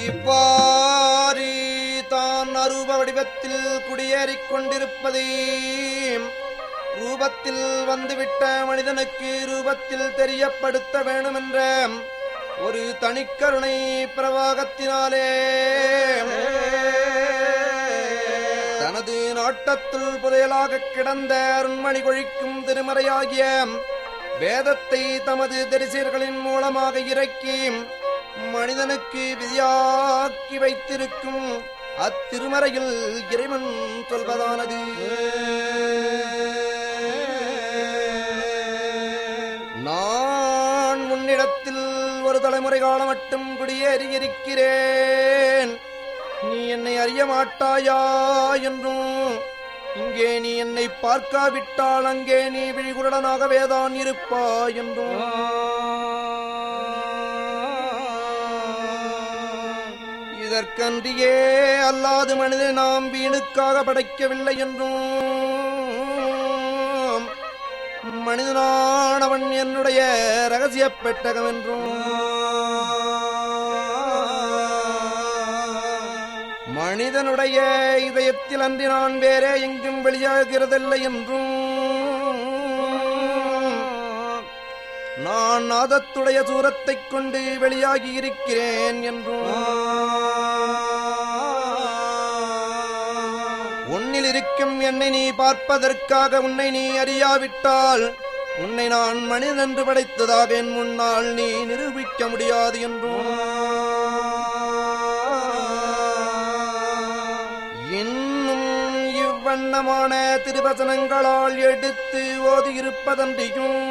இவ்வாறு தான் அரூப வடிவத்தில் குடியேறிக் கொண்டிருப்பதை ரூபத்தில் வந்துவிட்ட மனிதனுக்கு ரூபத்தில் தெரியப்படுத்த வேண்டுமென்ற ஒரு தனிக்கருணை பிரவாகத்தினாலே தனது நாட்டத்துள் புதையலாக கிடந்த அருண்மணி கொழிக்கும் திருமறையாகிய வேதத்தை தமது தரிசியர்களின் மூலமாக இறக்கி மனிதனுக்கு விதியாக்கி வைத்திருக்கும் அத்திருமறையில் இறைவன் சொல்வதானது நான் முன்னிடத்தில் ஒரு தலைமுறை காலம் மட்டும் குடியேறி இருக்கிறேன் நீ என்னை அறிய மாட்டாயா என்றும் இங்கே நீ என்னை பார்க்காவிட்டால் அங்கே நீ விழிகுடனாகவேதான் இருப்பாய் என்றும் இதற்கன்றியே அல்லாது மனிதனை நாம் வீணுக்காக படைக்கவில்லை என்றும் மனிதனானவன் என்னுடைய ரகசிய பெட்டகம் என்றும் மனிதனுடைய இதயத்தில் அன்றி நான் வேறே எங்கும் வெளியாகிறதில்லை என்றும் நான் நாதத்துடைய சூரத்தைக் கொண்டு வெளியாகி இருக்கிறேன் என்றும் உன்னில் இருக்கும் என்னை நீ பார்ப்பதற்காக உன்னை நீ அறியாவிட்டால் உன்னை நான் மனிதன் என்று படைத்ததாக என் முன்னால் நீ நிரூபிக்க முடியாது என்றும் இன்னும் இவ்வண்ணமான திருவசனங்களால் எடுத்து ஓதியிருப்பதன்றியும்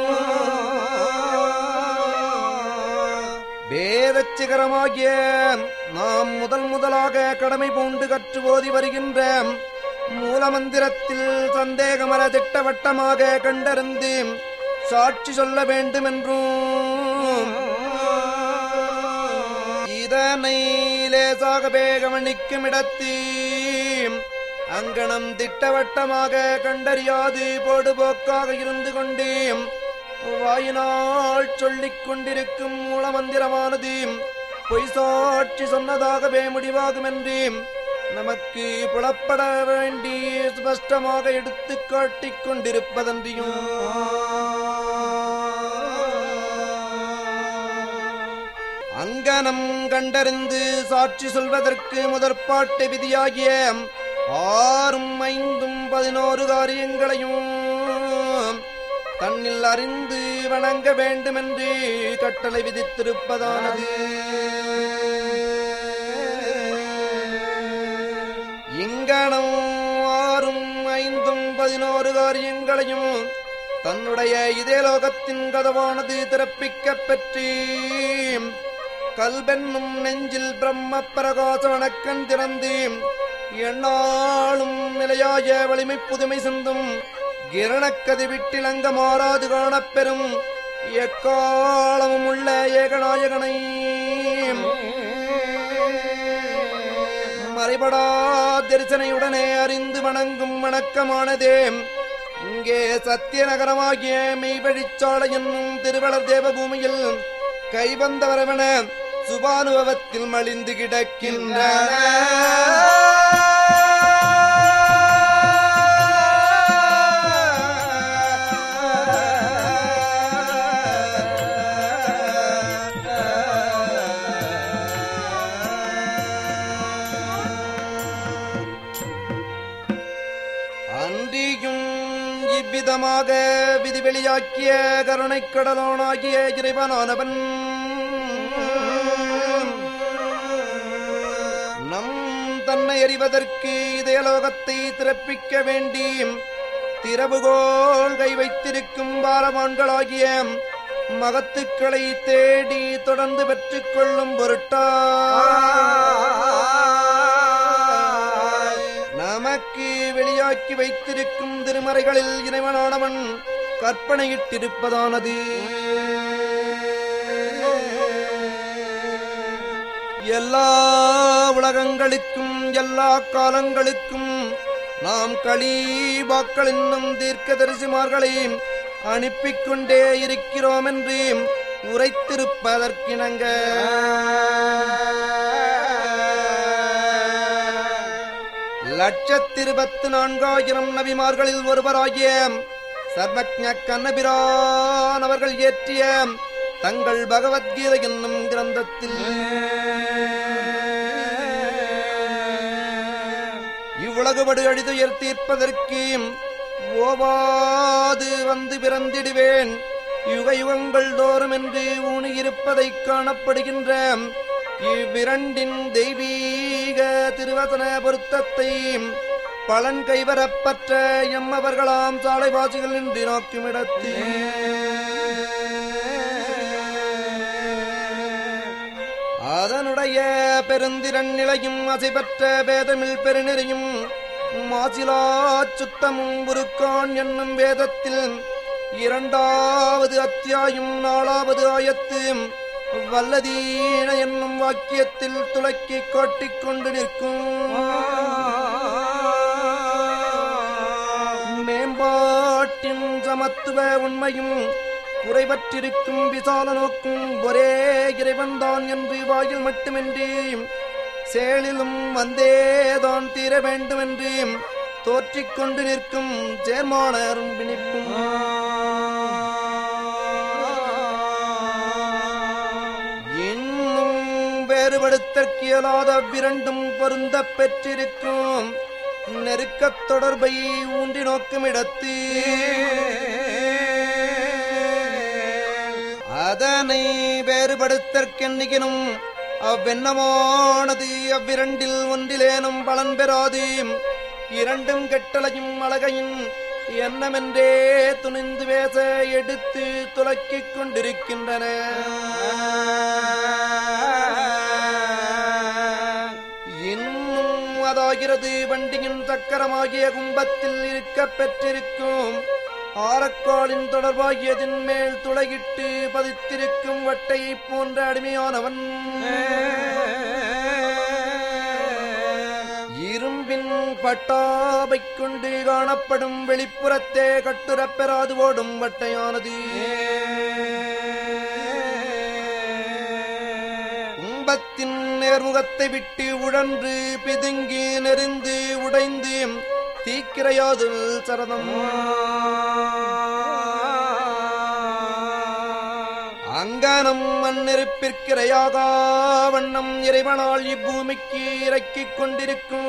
வேதச்சிகரமாகிய நாம் முதல் முதலாக கடமை பூண்டு கற்று ஓதி வருகின்ற மூலமந்திரத்தில் சந்தேகமர திட்டவட்டமாக கண்டறிந்து சாட்சி சொல்ல வேண்டும் என்றும் இதனை லேசாகவே கவனிக்கும் இடத்தில் அங்கனம் திட்டவட்டமாக கண்டறியாது போடுபோக்காக இருந்து கொண்டேன் வாயினால் சொல்லிக் கொண்டிருக்கும் மூலமந்திரமானது பொய் சாட்சி சொன்னதாகவே முடிவாகும் என்று நமக்கு புலப்பட வேண்டி ஸ்பஷ்டமாக எடுத்து காட்டிக் கொண்டிருப்பதன்றியும் அங்கனம் கண்டறிந்து சாட்சி சொல்வதற்கு முதற்பாட்டு விதியாகிய ஆறும் ஐந்தும் பதினோரு காரியங்களையும் தன்னில் அறிந்து வணங்க வேண்டுமென்று கட்டளை விதித்திருப்பதானது இங்கனம் ஆறும் ஐந்தும் பதினோரு காரியங்களையும் தன்னுடைய இதே லோகத்தின் கதவானது திறப்பிக்கப் பெற்றி கல்பென்னும் நெஞ்சில் பிரம்ம பிரகாச வணக்கன் திறந்து எண்ணாலும் நிலையாய வலிமை புதுமை சிந்தும் கிரணக்கதி விட்டிலங்க மாறாது காணப்பெறும் எக்காலமும் உள்ள ஏகநாயகனை மறைபடா தரிசனையுடனே அறிந்து வணங்கும் வணக்கமானதே இங்கே சத்திய நகரமாகிய மெய்வழிச்சாலை என்னும் திருவளர் தேவபூமியில் கைவந்தவரவன சுபானுபவத்தில் மலிந்து கிடக்கின்ற அன்றியும் இவ்விதமாக விதிவெளியாக்கிய கருணைக் கடலோனாகிய இறைவனானவன் நம் தன்னை அறிவதற்கு இதயலோகத்தை திறப்பிக்க வேண்டி திறவுகோல் கை வைத்திருக்கும் பாலவான்களாகிய மகத்துக்களை தேடி தொடர்ந்து பெற்றுக் கொள்ளும் பொருட்டா நமக்கு வெளியாக்கி வைத்திருக்கும் திருமறைகளில் இறைவனானவன் கற்பனையிட்டிருப்பதானது எல்லா உலகங்களுக்கும் எல்லா காலங்களுக்கும் நாம் களீபாக்கள் என்னும் தீர்க்க தரிசிமார்களை அனுப்பிக் கொண்டே இருக்கிறோம் என்று உரைத்திருப்பதற்கிணங்க லட்சத்திருபத்து நான்காயிரம் நபிமார்களில் ஒருவராகிய சர்வஜ கண்ணபிரான் அவர்கள் இயற்றிய தங்கள் பகவத்கீதை என்னும் கிரந்தத்தில் இவ்வுலகுபடு அழிதுயர் தீர்ப்பதற்கு ஓவாது வந்து பிறந்திடுவேன் யுக யுகங்கள் தோறும் என்று ஊனியிருப்பதைக் காணப்படுகின்ற இவ்விரண்டின் தெய்வீக திருவசன பொருத்தத்தை பலன் கைவரப்பற்ற எம்மவர்களாம் சாலைவாசிகள் நின்று நோக்கும் அதனுடைய பெருந்திரன் நிலையும் அசைபற்ற வேதமில் பெருநெறியும் மாசிலா சுத்தமும் உருக்கான் என்னும் வேதத்தில் இரண்டாவது அத்தியாயம் நாலாவது ஆயத்து வல்லதீன என்னும் வாக்கியத்தில் துளக்கி காட்டிக் கொண்டு நிற்கும் மேம்பாட்டின் சமத்துவ உண்மையும் குறைபற்றிருக்கும் விசால நோக்கும் ஒரே இறைவன்தான் என்று வாயில் மட்டுமின்றி செயலிலும் வந்தேதான் தீர வேண்டுமென்று தோற்றிக் கொண்டு நிற்கும் சேர்மானரும் பிணிப்பும் இன்னும் வேறுபடுத்தற்கு இயலாத விரண்டும் பொருந்தப் பெற்றிருக்கும் நெருக்கத் தொடர்பை ஊன்றி நோக்கும் இடத்து அதனை வேறுபடுத்தற்கென்னினும் அவ்வெண்ணமானது அவ்விரண்டில் ஒன்றிலேனும் பலன் பெறாது இரண்டும் கெட்டலையும் அழகையும் எண்ணமென்றே துணிந்து பேச எடுத்து துலக்கிக் கொண்டிருக்கின்றன இன்னும் அதாகிறது வண்டியின் சக்கரமாகிய கும்பத்தில் இருக்கப் பெற்றிருக்கும் ஆரக்காலின் தொடர்பாகியதின் மேல் துளையிட்டு பதித்திருக்கும் வட்டையைப் போன்ற அடிமையானவன் இரும்பின் பட்டாபைக் கொண்டு காணப்படும் வெளிப்புறத்தே கட்டுரப் பெறாது ஓடும் வட்டையானது கும்பத்தின் நேர்முகத்தை விட்டு உழன்று பிதுங்கி நெறிந்து உடைந்து தீக்கிரையாதில் சரதம் அங்கனம் மண்ணெருப்பிற்கிரையாக வண்ணம் இறைவனால் இப்பூமிக்கு இறக்கிக் கொண்டிருக்கும்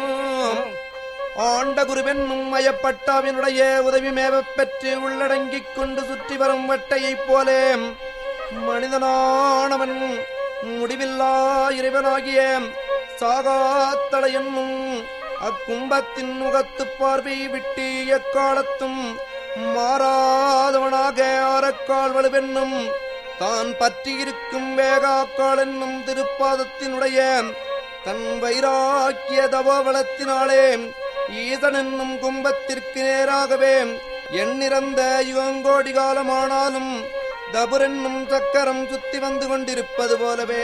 ஆண்ட குருவென்னும் மயப்பட்டாவினுடைய உதவி மேவப் பெற்று உள்ளடங்கிக் கொண்டு சுற்றி வரும் வட்டையைப் போலே மனிதனானவன் முடிவில்லா இறைவனாகிய சாகாத்தள என்னும் அக்கும்பத்தின் முகத்துப் பார்வை விட்டு எக்காலத்தும் மாறாதவனாக ஆரக்கால் வலுவென்னும் தான் பற்றியிருக்கும் வேகாக்கால் என்னும் திருப்பாதத்தினுடைய தன் வைராக்கிய தபோபலத்தினாலே ஈசன் என்னும் கும்பத்திற்கு நேராகவே எண்ணிறந்த யுகங்கோடி காலமானாலும் தபுரென்னும் சக்கரம் சுத்தி வந்து கொண்டிருப்பது போலவே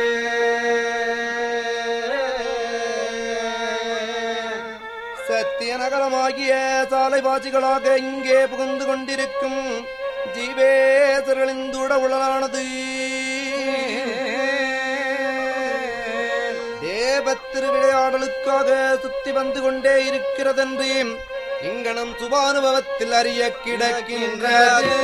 சத்திய நகரமாகிய சாலைவாசிகளாக இங்கே புகுந்து கொண்டிருக்கும் ஜீவேசர்களின் தூட உடலானது தேவத் திருவிளையாடலுக்காக சுத்தி வந்து கொண்டே இருக்கிறதென்று இங்கனம் சுபானுபவத்தில் அறிய கிடக்கின்றது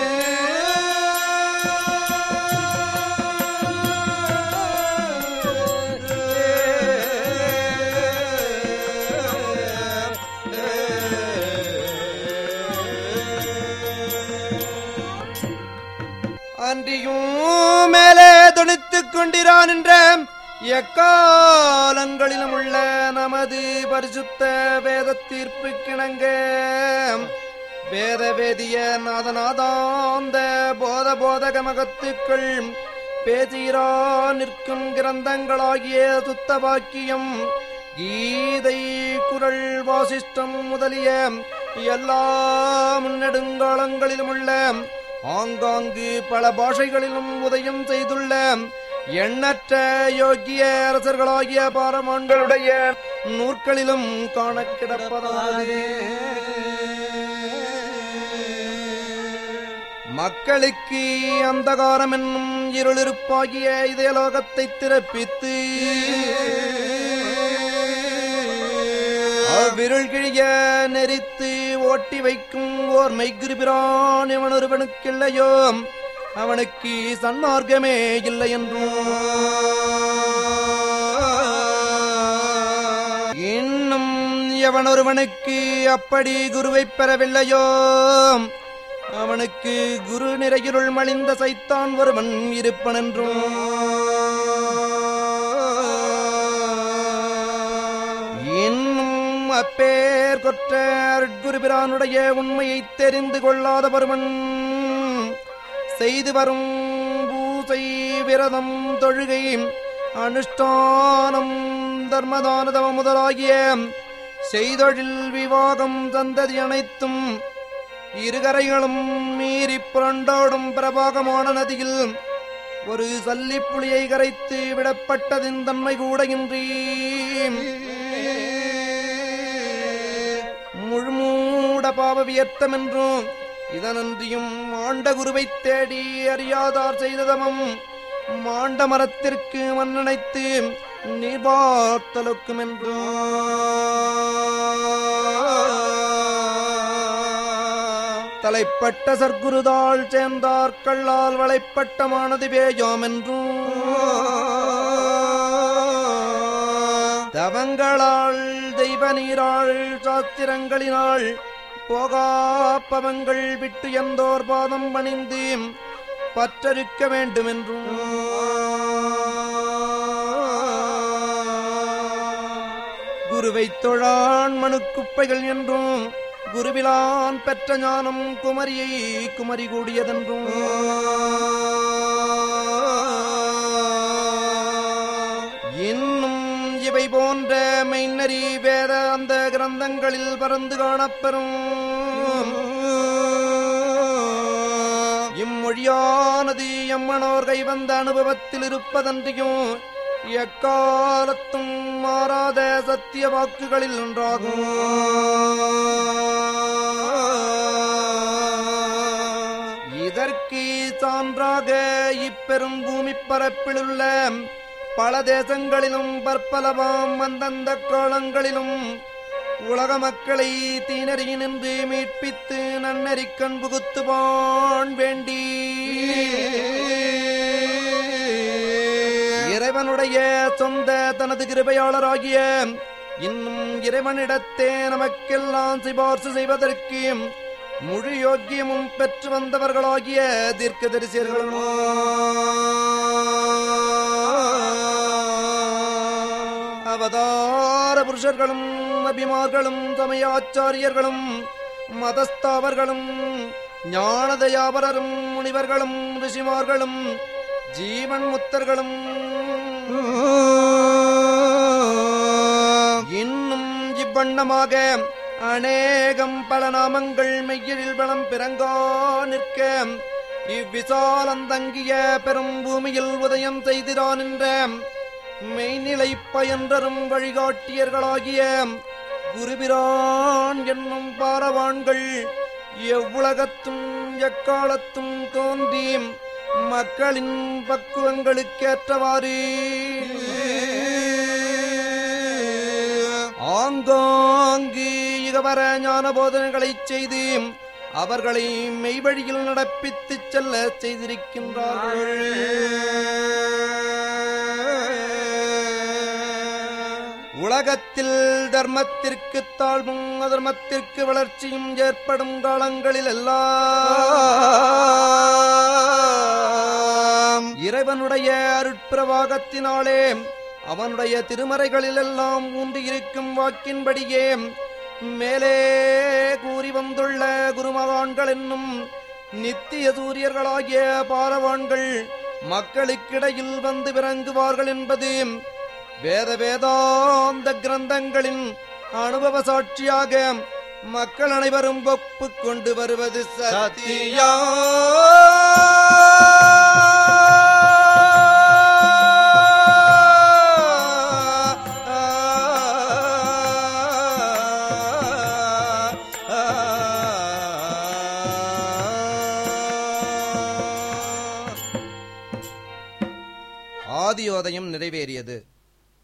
அன்றியும் மேலே துணித்துக் கொண்டிரான் என்ற எக்காலங்களிலும் உள்ள நமது பரிசுத்த வேத தீர்ப்பு கிணங்க வேத வேதிய நாதநாதாந்த போத போதக மகத்துக்கள் பேசீரா நிற்கும் கிரந்தங்களாகிய சுத்த வாக்கியம் கீதை குரல் வாசிஷ்டம் முதலிய எல்லா முன்னெடுங்காலங்களிலும் உள்ள ஆங்காங்கு பல பாஷைகளிலும் உதயம் செய்துள்ள எண்ணற்ற யோகிய அரசர்களாகிய பாரமான்களுடைய நூற்களிலும் காண கிடப்பதாலே மக்களுக்கு அந்தகாரம் என்னும் இருளிருப்பாகிய இதய லோகத்தை திறப்பித்து விருள் கிழிய நெறித்து ஓட்டி வைக்கும் ஓர் மெய்கிருபிரான் இவன் ஒருவனுக்கில்லையோ அவனுக்கு சன்மார்க்கமே இல்லை என்றும் இன்னும் எவன் ஒருவனுக்கு அப்படி குருவைப் பெறவில்லையோ அவனுக்கு குரு நிறையிருள் மலிந்த சைத்தான் ஒருவன் இருப்பன் என்றும் இன்னும் அப்பேர் கொற்ற அருட்குருபிரானுடைய உண்மையைத் தெரிந்து கொள்ளாத ஒருவன் செய்து வரும் பூசை விரதம் தொழுகை அனுஷ்டானம் தர்மதானதவ முதலாகிய செய்தொழில் விவாகம் சந்ததி அனைத்தும் இருகரைகளும் மீறி புரண்டோடும் பிரபாகமான நதியில் ஒரு சல்லிப்புளியை கரைத்து விடப்பட்டதின் தன்மை கூட இன்றி முழுமூட பாவ வியர்த்தம் என்றும் இதனன்றியும் மாண்ட குருவைத் தேடி அறியாதார் செய்த தமம் மாண்ட மரத்திற்கு மண்ணனைத்து நீர்வார்த்தலுக்கும் என்றும் தலைப்பட்ட சர்க்குருதாள் சேர்ந்தார் கள்ளால் வளைப்பட்டமானது வேயோம் என்றும் தவங்களால் தெய்வ நீராள் சாத்திரங்களினாள் போகாப்பவங்கள் விட்டு எந்தோர் பாதம் பணிந்து பற்றறுக்க வேண்டும் என்றும் குருவைத் தொழான் மனுக்குப்பைகள் என்றும் குருவிலான் பெற்ற ஞானம் குமரியை குமரி கூடியதென்றும் இன்னும் இவை போன்ற மெய்நறி வேத அந்த கிரந்தங்களில் பறந்து காணப்பெறும் இம்மொழியானது எம்மனோர் கைவந்த அனுபவத்தில் இருப்பதன்றியும் எக்காலத்தும் மாறாத சத்திய வாக்குகளில் ஒன்றாகும் இதற்கு சான்றாக இப்பெரும் பூமி பரப்பிலுள்ள பல தேசங்களிலும் பற்பலவாம் அந்தந்த காலங்களிலும் உலக மக்களை தீனறி நின்று மீட்பித்து நன்னறிக்கண் புகுத்துவான் வேண்டி இறைவனுடைய சொந்த தனது கிருபையாளராகிய இன்னும் இறைவனிடத்தே நமக்கெல்லாம் சிபார்சு செய்வதற்கு முழு யோக்கியமும் பெற்று வந்தவர்களாகிய தீர்க்கதரிசியர்களும் அவதார புருஷர்களும் அபிமார்களும் சமயாச்சாரியர்களும் மதஸ்தாவர்களும் ஞானதயாபரரும் முனிவர்களும் ரிஷிமார்களும் ஜீவன் முத்தர்களும் இன்னும் இவ்வண்ணமாக அநேகம் பல நாமங்கள் மெய்யழில் வளம் பிறங்கா நிற்க இவ்விசாலந்தங்கிய பெரும் பூமியில் உதயம் செய்திரான் என்ற மெய்நிலை பயன்றரும் வழிகாட்டியர்களாகிய குருபிரான் என்னும் பாரவான்கள் எவ்வுலகத்தும் எக்காலத்தும் தோன்றி மக்களின் பக்குவங்களுக்கேற்றவாறு ஆங்காங்கு இகவர ஞான போதனைகளைச் செய்து அவர்களை மெய்வழியில் நடப்பித்துச் செல்ல செய்திருக்கின்றார்கள் உலகத்தில் தர்மத்திற்கு தாழ்வும் அதர்மத்திற்கு வளர்ச்சியும் ஏற்படும் காலங்களில் எல்லாம் இறைவனுடைய அருட்பிரவாகத்தினாலே அவனுடைய திருமறைகளிலெல்லாம் ஊன்றியிருக்கும் வாக்கின்படியே மேலே கூறி வந்துள்ள குருமகான்கள் என்னும் நித்திய சூரியர்களாகிய பாரவான்கள் மக்களுக்கிடையில் வந்து விளங்குவார்கள் என்பது வேத வேதாந்த கிரந்தங்களின் அனுபவ சாட்சியாக மக்கள் அனைவரும் ஒப்புக் கொண்டு வருவது சத்தியம்